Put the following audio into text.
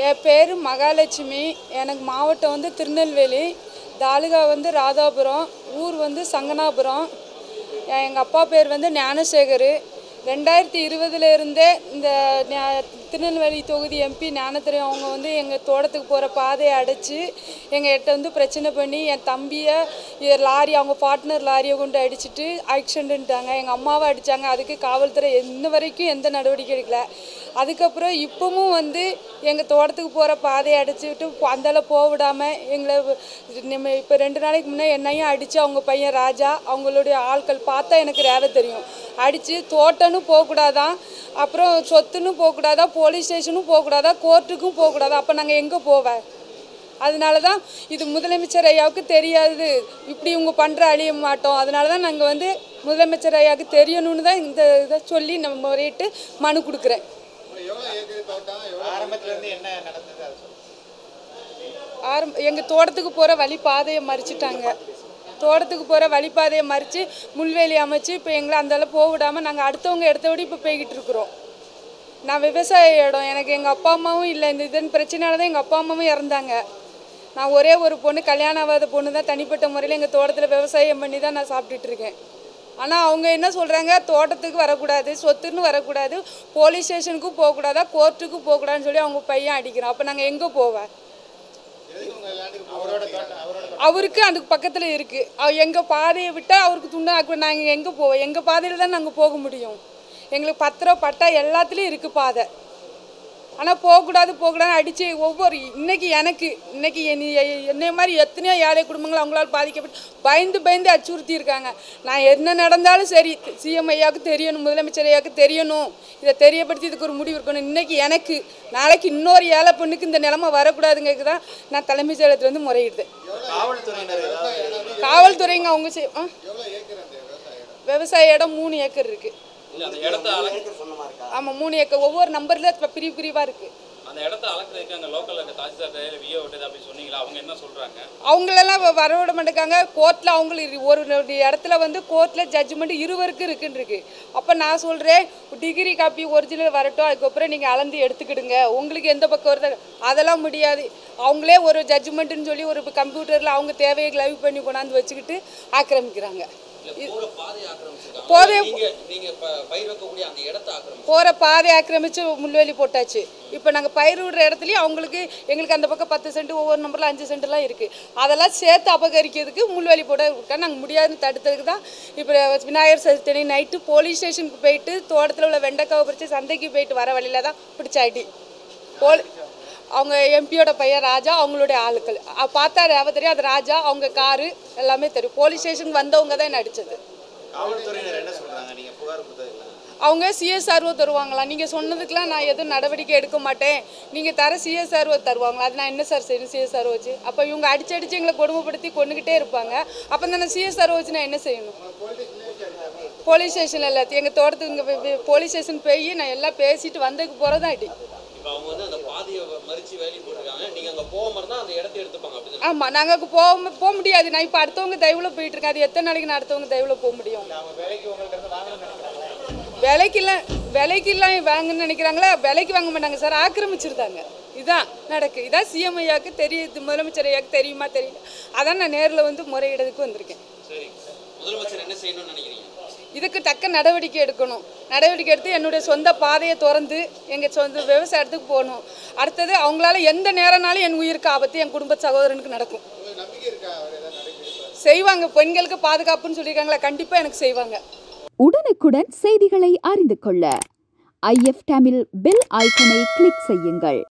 என் பேர் மகாலட்சுமி எனக்கு மாவட்டம் வந்து திருநெல்வேலி தாலுகா வந்து ராதாபுரம் ஊர் வந்து சங்கனாபுரம் எங்கள் அப்பா பேர் வந்து ஞானசேகர் ரெண்டாயிரத்தி இருபதுல இருந்தே இந்த ஞா- திருநெல்வேலி தொகுதி எம்பி ஞானத்துறை அவங்க வந்து எங்கள் தோட்டத்துக்கு போகிற பாதையை அடைச்சி எங்கள் கிட்ட வந்து பிரச்சனை பண்ணி என் தம்பியை இ- லாரி அவங்க பார்ட்னர் லாரியை கொண்டு அடிச்சிட்டு ஆக்சிடென்ட்டாங்க எங்கள் அம்மாவை அடித்தாங்க அதுக்கு காவல்துறை இன்ன வரைக்கும் எந்த நடவடிக்கை எடுக்கல அதுக்கப்புறம் இப்பவும் வந்து எங்கள் தோட்டத்துக்கு போகிற பாதையை அடைச்சிட்டு அந்தால போக விடாமல் எங்களை நம்ம இப்போ ரெண்டு நாளைக்கு முன்னே என்னையும் அடித்து அவங்க பையன் ராஜா அவங்களுடைய ஆட்கள் பார்த்தா எனக்கு ரேவை தெரியும் அடித்து தோட்டம்னு போகக்கூடாதான் அப்புறம் சொத்துன்னு போகக்கூடாதா போலீஸ் ஸ்டேஷனும் போகக்கூடாதா கோர்ட்டுக்கும் போகக்கூடாதா அப்போ நாங்கள் எங்கே போவேன் அதனால தான் இது முதலமைச்சர் ஐயாவுக்கு தெரியாது இப்படி இவங்க பண்ணுற அழிய மாட்டோம் அதனால தான் நாங்கள் வந்து முதலமைச்சர் ஐயாவுக்கு தெரியணும்னு தான் இந்த இதை சொல்லி நம்ம முறையிட்டு மனு கொடுக்குறேன் ஆரம்பத்துல இருந்து என்ன நடந்தது அதை சொல்லுங்க. ஆரம்ப எங்கள் தோட்டத்துக்கு போகிற வழி பாதையை மறிச்சிட்டாங்க தோட்டத்துக்கு போகிற வழிப்பாதையை மறித்து முள்வேலி அமைச்சு இப்போ எங்களை அந்தளவு போக விடாமல் நாங்கள் அடுத்தவங்க இடத்த விட இப்போ போய்கிட்டு இருக்கிறோம் நான் விவசாய இடம் எனக்கு எங்கள் அப்பா அம்மாவும் இல்லை இந்த இதன் பிரச்சனையால தான் எங்கள் அப்பா அம்மாவும் இறந்தாங்க நான் ஒரே ஒரு பொண்ணு கல்யாணம் ஆகாத பொண்ணு தான் தனிப்பட்ட முறையில் எங்கள் தோட்டத்தில் விவசாயம் பண்ணி தான் நான் சாப்பிட்டுட்டு இருக்கேன் ஆனால் அவங்க என்ன சொல்கிறாங்க தோட்டத்துக்கு வரக்கூடாது சொத்துன்னு வரக்கூடாது போலீஸ் ஸ்டேஷனுக்கும் போகக்கூடாதா கோர்ட்டுக்கும் போகக்கூடாதுன்னு சொல்லி அவங்க பையன் அடிக்கிறான் அப்போ நாங்கள் எங்கே போவேன் அவரோட தோட்டம் அவரோட அவருக்கு அதுக்கு பக்கத்தில் இருக்குது எங்கள் பாதையை விட்டால் அவருக்கு துண்டா நாங்கள் எங்கே போவோம் எங்கள் பாதையில் தான் நாங்கள் போக முடியும் எங்களுக்கு பத்திரம் பட்டா எல்லாத்துலேயும் இருக்குது பாதை ஆனால் போகக்கூடாது போகக்கூடாது அடித்து ஒவ்வொரு இன்னைக்கு எனக்கு இன்னைக்கு என்னை என்னை மாதிரி எத்தனையோ ஏழை குடும்பங்கள் அவங்களால பாதிக்கப்பட்டு பயந்து பயந்து அச்சுறுத்தி இருக்காங்க நான் என்ன நடந்தாலும் சரி சிஎம் ஐயாவுக்கு தெரியணும் முதலமைச்சர் ஐயாவுக்கு தெரியணும் இதை தெரியப்படுத்தி இதுக்கு ஒரு முடிவு இருக்கணும் இன்னைக்கு எனக்கு நாளைக்கு இன்னொரு ஏழை பொண்ணுக்கு இந்த நிலைமை வரக்கூடாதுங்கிறது தான் நான் தலைமைச் செயலகத்தில் வந்து முறையிடுது காவல்துறையினர் ஏதாவது காவல்துறைங்க அவங்க செய் ஆ? விவசாய இடம் மூணு ஏக்கர் இருக்குது இல்ல அந்த இடத்த அள- ஆமாம் மூணு ஏக்கர் ஒவ்வொரு நம்பரில் இப்போ பிரிவு பிரிவாக இருக்குது அந்த இடத்த அளக்குறதுக்கு அங்க லோக்கல்ல இருக்க தாசில்தார் விஏ விட்டது அப்படி சொன்னீங்களா அவங்க என்ன சொல்றாங்க அவங்களெல்லாம் வ- வர விட மாட்டேங்காங்க கோர்ட்டில் அவங்களுக்கு ஒரு ஒரு இடத்துல வந்து கோர்ட்டில் ஜட்ஜ்மெண்ட் இருவருக்கு இருக்குன்னு இருக்கு அப்போ நான் சொல்கிறேன் டிகிரி காப்பி ஒரிஜினல் வரட்டும் அதுக்கப்புறம் நீங்கள் அளந்து எடுத்துக்கிடுங்க உங்களுக்கு எந்த பக்கம் வருது அதெல்லாம் முடியாது அவங்களே ஒரு ஜட்ஜ்மெண்ட்டுன்னு சொல்லி ஒரு கம்ப்யூட்டரில் அவங்க தேவையை லைவ் பண்ணி கொண்டாந்து வச்சுக்கிட்டு ஆக்கிரமிக்கிறாங்க போற பாதையை ஆக்கிரமிச்சிருக்காங்க போதே நீங்க நீங்க ப- பயிர் வைக்கக்கூடிய அந்த இடத்தை ஆக்கிரமிச்சு போகிற பாதை ஆக்கிரமித்து முள்வேலி போட்டாச்சு இப்போ நாங்கள் பயிர் விடுற இடத்துலையும் அவங்களுக்கு எங்களுக்கு அந்த பக்கம் பத்து சென்ட் ஒவ்வொரு நம்பரில் அஞ்சு சென்ட்லாம் இருக்குது அதெல்லாம் சேர்த்து அபகரிக்கிறதுக்கு முள்வேலி போட இருக்கா நாங்கள் முடியாதுன்னு தடுத்ததுக்கு தான் இப்போ விநாயகர் சதுர்த்தி நைட்டு போலீஸ் ஸ்டேஷனுக்கு போயிட்டு தோட்டத்தில் உள்ள வெண்டைக்காவை பறித்து சந்தைக்கு போயிட்டு வர வழியில தான் பிடிச்சாட்டி போலி அவங்க எம்பியோட பையன் ராஜா அவங்களுடைய ஆளுக்கள் அ- பார்த்தா ரேவ தெரியும் அது ராஜா அவங்க காரு எல்லாமே தெரியும் போலீஸ் ஸ்டேஷனுக்கு வந்தவங்க தான் என்ன அடித்தது காவல்துறையினர் என்ன சொல்றாங்க நீங்க புகார் கொடுத்ததுல அவங்க சிஎஸ்ஆர்ஓ தருவாங்களா நீங்கள் சொன்னதுக்கெலாம் நான் எதுவும் நடவடிக்கை எடுக்க மாட்டேன் நீங்கள் தர சிஎஸ்ஆர்ஓ தருவாங்களா அது நான் என்ன சார் செய்யணும் சிஎஸ்ஆர்ஓ வச்சு அப்போ இவங்க அடிச்சு அடிச்சு எங்களை கொடுமைப்படுத்தி கொண்டுக்கிட்டே இருப்பாங்க அப்போ நான் சிஎஸ்ஆர்ஓ வச்சு நான் என்ன செய்யணும் போலீஸ் ஸ்டேஷன் எல்லாத்தையும் எங்கள் தோட்டத்துக்கு இங்கே போலீஸ் ஸ்டேஷன் போய் நான் எல்லாம் பேசிட்டு வந்ததுக்கு போகிறது அடி இப்ப அவங்க வந்து அந்த பாதையை மறிச்சு வேலி போட்டிருக்காங்க நீங்க அங்க போகாம இருந்தா அந்த இடத்த எடுத்துப்பாங்க அப்படிதான் ஆமாம் நாங்கள் போக போக முடியாது நான் இப்போ அடுத்தவங்க தயவில் போயிட்டு இருக்கேன் அது எத்தனை நாளைக்கு நான் அடுத்தவங்க தயவில் போக முடியும் அவங்க வேலைக்கு உங்கள்ட்ட இருந்து வாங்கணும்னு நினைக்கிறாங்களா விலைக்கெல்லாம் விலைக்கெல்லாம் வாங்கன்னு நினைக்கிறாங்களா விலைக்கு வாங்க மாட்டாங்க சார் ஆக்கிரமிச்சிருந்தாங்க இதான் நடக்கு இதான் சிஎம் ஐயாவுக்கு தெரியுது முதலமைச்சர் ஐயாவுக்கு தெரியுமா தெரியல அதான் நான் நேரில் வந்து முறையிடறதுக்கு வந்திருக்கேன் சரி முதலமைச்சர் என்ன செய்யணும்னு நினைக்கிறீங்க இதுக்கு தக்க நடவடிக்கை எடுக்கணும் நடவடிக்கை எடுத்து என்னுடைய சொந்த பாதையை திறந்து எங்கள் சொந்த விவசாயத்துக்கு போகணும் அடுத்தது அவங்களால எந்த நேரம்னாலும் என் உயிருக்கு ஆபத்து என் குடும்ப சகோதரனுக்கு நடக்கும் உங்களுக்கு நம்பிக்கை இருக்கா அவர் ஏதாவது நடவடிக்கை செய்வாங்க பெண்களுக்கு பாதுகாப்புன்னு சொல்லியிருக்காங்களா கண்டிப்பாக எனக்கு செய்வாங்க உடனுக்குடன் செய்திகளை அறிந்து கொள்ள ஐஎஃப் தமிழ் பெல் ஐக்கனை கிளிக் செய்யுங்கள்